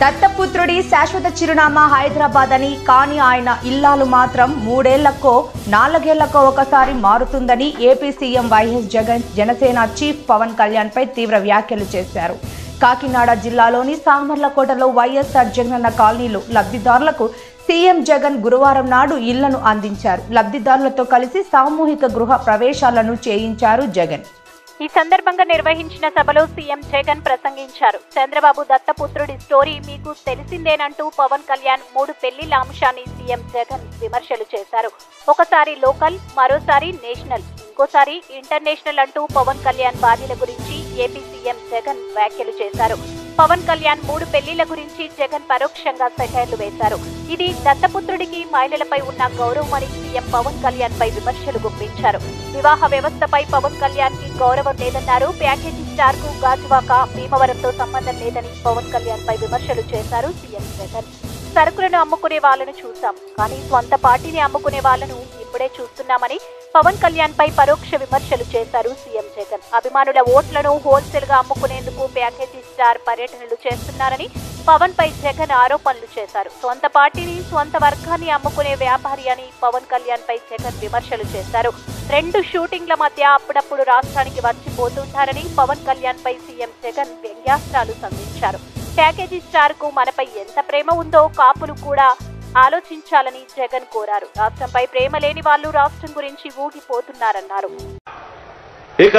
దత్తపుత్రుడి శాశ్వత చిరునామా హైదరాబాద్ అని కానీ ఆయన ఇల్లాలు మాత్రం మూడేళ్లకో నాలుగేళ్లకో ఒకసారి మారుతుందని AP CM YS Jagan Janasena chief Pawan Kalyan పై తీవ్ర వ్యాఖ్యలు చేశారు కాకినాడ జిల్లాలోని సామర్లకోటలో వైఎస్ఆర్ జగనన్న కాలనీలు లబ్ధిదారులకు సీఎం జగన్ గురువారం నాడు ఇళ్లను అందించారు లబ్ధిదారులతో కలిసి సామూహిక గృహ ప్రవేశాలను చేయించారు జగన్ ఈ సందర్భంగా నిర్వహించిన సభలో సీఎం జగన్ ప్రసంగించారు చంద్రబాబు దత్తపుత్రుడి స్టోరీ మీకు తెలిసిందేనంటూ పవన్ కళ్యాణ్ మూడు పెళ్లిళ్ల అంశాన్ని సీఎం జగన్ విమర్శలు చేశారు ఒకసారి లోకల్ మరోసారి నేషనల్ ఇంకోసారి ఇంటర్నేషనల్ అంటూ పవన్ కళ్యాణ్ భార్యల గురించి ఏపీ సీఎం జగన్ వ్యాఖ్యలు చేశారు పవన్ కళ్యాణ్ మూడు పెళ్లిళ్ల గురించి జగన్ పరోక్షంగా సెటైర్లు వేశారు ఇది దత్తపుత్రుడికి మహిళలపై ఉన్న గౌరవం అని సీఎం పవన్ కళ్యాణ్ పై విమర్శలు గుప్పించారు వివాహ వ్యవస్థపై పవన్ కళ్యాణ్ కి గౌరవం లేదన్నారు ప్యాకేజీ స్టార్ కు గాజువాక భీమవరంతో సంబంధం లేదని పవన్ కళ్యాణ్ పై విమర్శలు చేశారు సీఎం జగన్ సరుకులను అమ్ముకునే వాళ్ళను చూసాం కానీ స్వంత పార్టీని అమ్ముకునే వాళ్ళను ఇప్పుడే చూస్తున్నామని పవన్ కళ్యాణ్ పై పరోక్ష విమర్శలు చేశారు సీఎం జగన్ అభిమానుల ఓట్లను హోల్సేల్ గా అమ్ముకునేందుకు ప్యాకేజీ స్టార్ పర్యటనలు చేస్తున్నారని పవన్ పై జగన్ ఆరోపణలు చేశారు సొంత పార్టీని సొంత వర్గాన్ని అమ్ముకునే వ్యాపారి అని పవన్ కళ్యాణ్ పై జగన్ విమర్శలు చేశారు రెండు షూటింగ్ల మధ్య అప్పుడప్పుడు రాష్ట్రానికి వచ్చిపోతుంటారని పవన్ కళ్యాణ్ పై సీఎం జగన్ వ్యంగ్యాస్త్రాలు సంధించారు ప్యాకేజీ స్టార్ కు మనపై ఎంత ప్రేమ ఉందో కాపులు కూడా ఆలోచించాలని జగన్ కోరారు రాష్ట్రంపై ప్రేమ లేని వాళ్ళు రాష్ట్రం గురించి ఊగిపోతున్నారన్నారు ఇక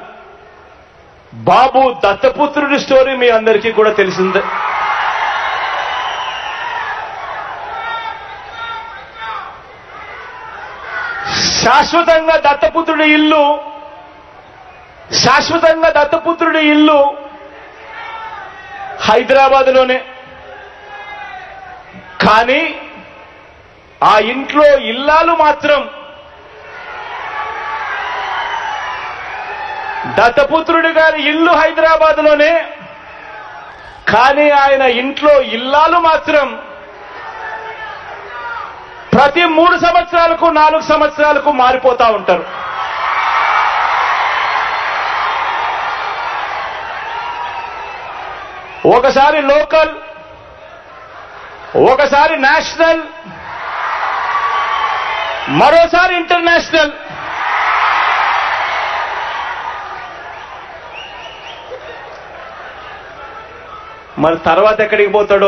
బాబు దత్తపుత్రుడి స్టోరీ మీ అందరికీ కూడా తెలిసిందే శాశ్వతంగా దత్తపుత్రుడి ఇల్లు శాశ్వతంగా దత్తపుత్రుడి ఇల్లు హైదరాబాద్లోనే కానీ ఆ ఇంట్లో ఇల్లాలు మాత్రం దత్తపుత్రుడి గారి ఇల్లు హైదరాబాద్ లోనే కానీ ఆయన ఇంట్లో ఇల్లాలు మాత్రం ప్రతి మూడు సంవత్సరాలకు నాలుగు సంవత్సరాలకు మారిపోతా ఉంటారు ఒకసారి లోకల్ ఒకసారి నేషనల్ మరోసారి ఇంటర్నేషనల్ మరి తర్వాత ఎక్కడికి పోతాడో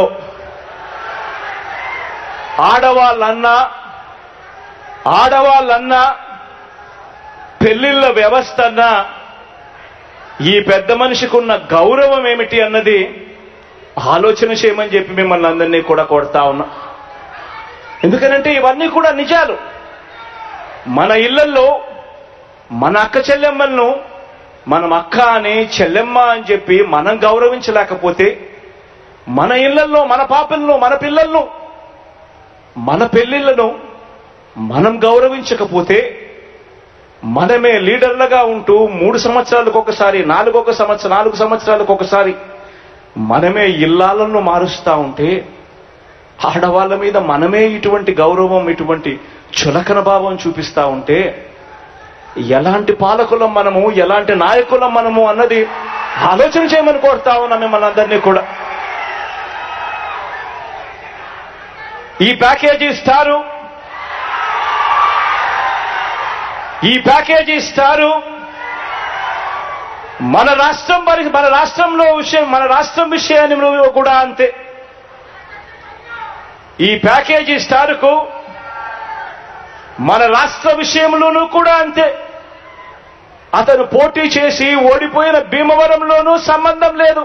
ఆడవాళ్ళన్నా ఆడవాళ్ళన్నా పెళ్లిళ్ళ వ్యవస్థ అన్నా ఈ పెద్ద మనిషికి ఉన్న గౌరవం ఏమిటి అన్నది ఆలోచన చేయమని చెప్పి మిమ్మల్ని అందరినీ కూడా కొడతా ఉన్నా ఎందుకనంటే ఇవన్నీ కూడా నిజాలు మన ఇళ్లలో మన అక్క చెల్లెమ్మలను మనం అక్క అని చెల్లెమ్మ అని చెప్పి మనం గౌరవించలేకపోతే మన ఇళ్లలో మన పాపలను మన పిల్లలను మన పెళ్లిళ్లను మనం గౌరవించకపోతే మనమే లీడర్లుగా ఉంటూ మూడు సంవత్సరాలకు ఒకసారి నాలుగొక సంవత్సరం నాలుగు సంవత్సరాలకు ఒకసారి మనమే ఇల్లాలను మారుస్తా ఉంటే ఆడవాళ్ళ మీద మనమే ఇటువంటి గౌరవం ఇటువంటి చులకన భావం చూపిస్తా ఉంటే ఎలాంటి పాలకులం మనము ఎలాంటి నాయకులం మనము అన్నది ఆలోచన చేయమని కోరుతా ఉన్నా మిమ్మల్ని అందరినీ కూడా ఈ ప్యాకేజీ స్టారు ఈ ప్యాకేజీ స్టారు మన రాష్ట్రం మరి మన రాష్ట్రంలో విషయం మన రాష్ట్రం విషయాన్ని కూడా అంతే ఈ ప్యాకేజీ స్టారుకు మన రాష్ట్ర విషయంలోనూ కూడా అంతే అతను పోటీ చేసి ఓడిపోయిన భీమవరంలోనూ సంబంధం లేదు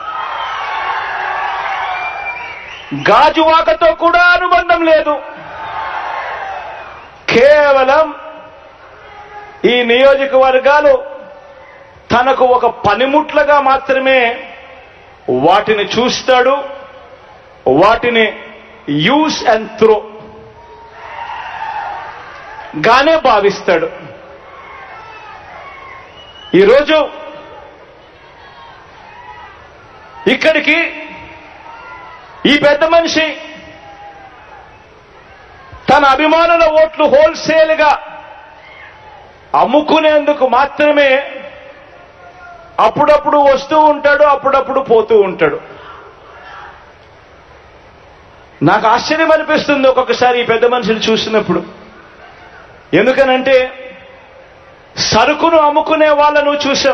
గాజువాకతో కూడా అనుబంధం లేదు కేవలం ఈ నియోజకవర్గాలు తనకు ఒక పనిముట్లుగా మాత్రమే వాటిని చూస్తాడు వాటిని యూస్ అండ్ త్రో గానే భావిస్తాడు ఈరోజు ఇక్కడికి ఈ పెద్ద మనిషి తన అభిమానుల ఓట్లు హోల్సేల్ గా అమ్ముకునేందుకు మాత్రమే అప్పుడప్పుడు వస్తూ ఉంటాడు అప్పుడప్పుడు పోతూ ఉంటాడు నాకు ఆశ్చర్యం అనిపిస్తుంది ఒక్కొక్కసారి ఈ పెద్ద మనుషులు చూసినప్పుడు ఎందుకనంటే సరుకును అమ్ముకునే వాళ్ళను చూసాం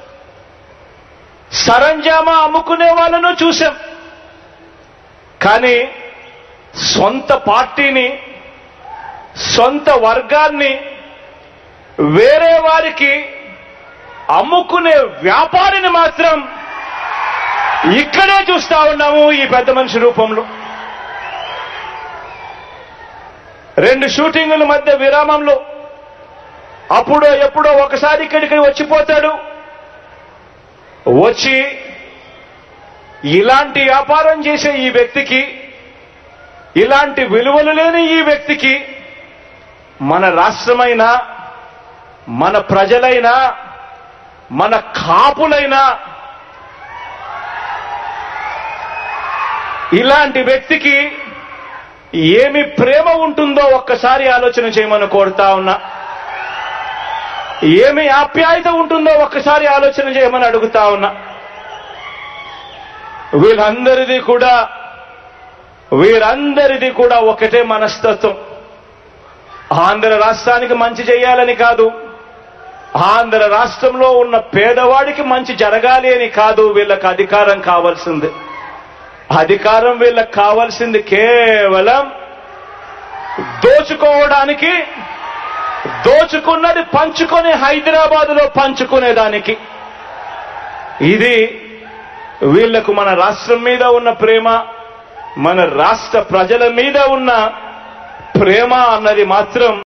సరంజామా అమ్ముకునే వాళ్ళను చూసాం కానీ సొంత పార్టీని సొంత వర్గాన్ని వేరే వారికి అమ్ముకునే వ్యాపారిని మాత్రం ఇక్కడే చూస్తా ఉన్నాము ఈ పెద్ద మనిషి రూపంలో రెండు షూటింగుల మధ్య విరామంలో అప్పుడో ఎప్పుడో ఒకసారి ఇక్కడికి వచ్చిపోతాడు వచ్చి ఇలాంటి వ్యాపారం చేసే ఈ వ్యక్తికి ఇలాంటి విలువలు లేని ఈ వ్యక్తికి మన రాష్ట్రమైనా మన ప్రజలైనా మన కాపులైనా ఇలాంటి వ్యక్తికి ఏమి ప్రేమ ఉంటుందో ఒక్కసారి ఆలోచన చేయమని కోరుతా ఉన్నా ఏమి ఆప్యాయత ఉంటుందో ఒక్కసారి ఆలోచన చేయమని అడుగుతా ఉన్నా వీళ్ళందరిది కూడా వీరందరిది కూడా ఒకటే మనస్తత్వం ఆంధ్ర రాష్ట్రానికి మంచి చేయాలని కాదు ఆంధ్ర రాష్ట్రంలో ఉన్న పేదవాడికి మంచి జరగాలి అని కాదు వీళ్ళకి అధికారం కావాల్సింది అధికారం వీళ్ళకి కావాల్సింది కేవలం దోచుకోవడానికి దోచుకున్నది పంచుకొని హైదరాబాద్ లో పంచుకునేదానికి ఇది వీళ్లకు మన రాష్ట్రం మీద ఉన్న ప్రేమ మన రాష్ట్ర ప్రజల మీద ఉన్న ప్రేమ అన్నది మాత్రం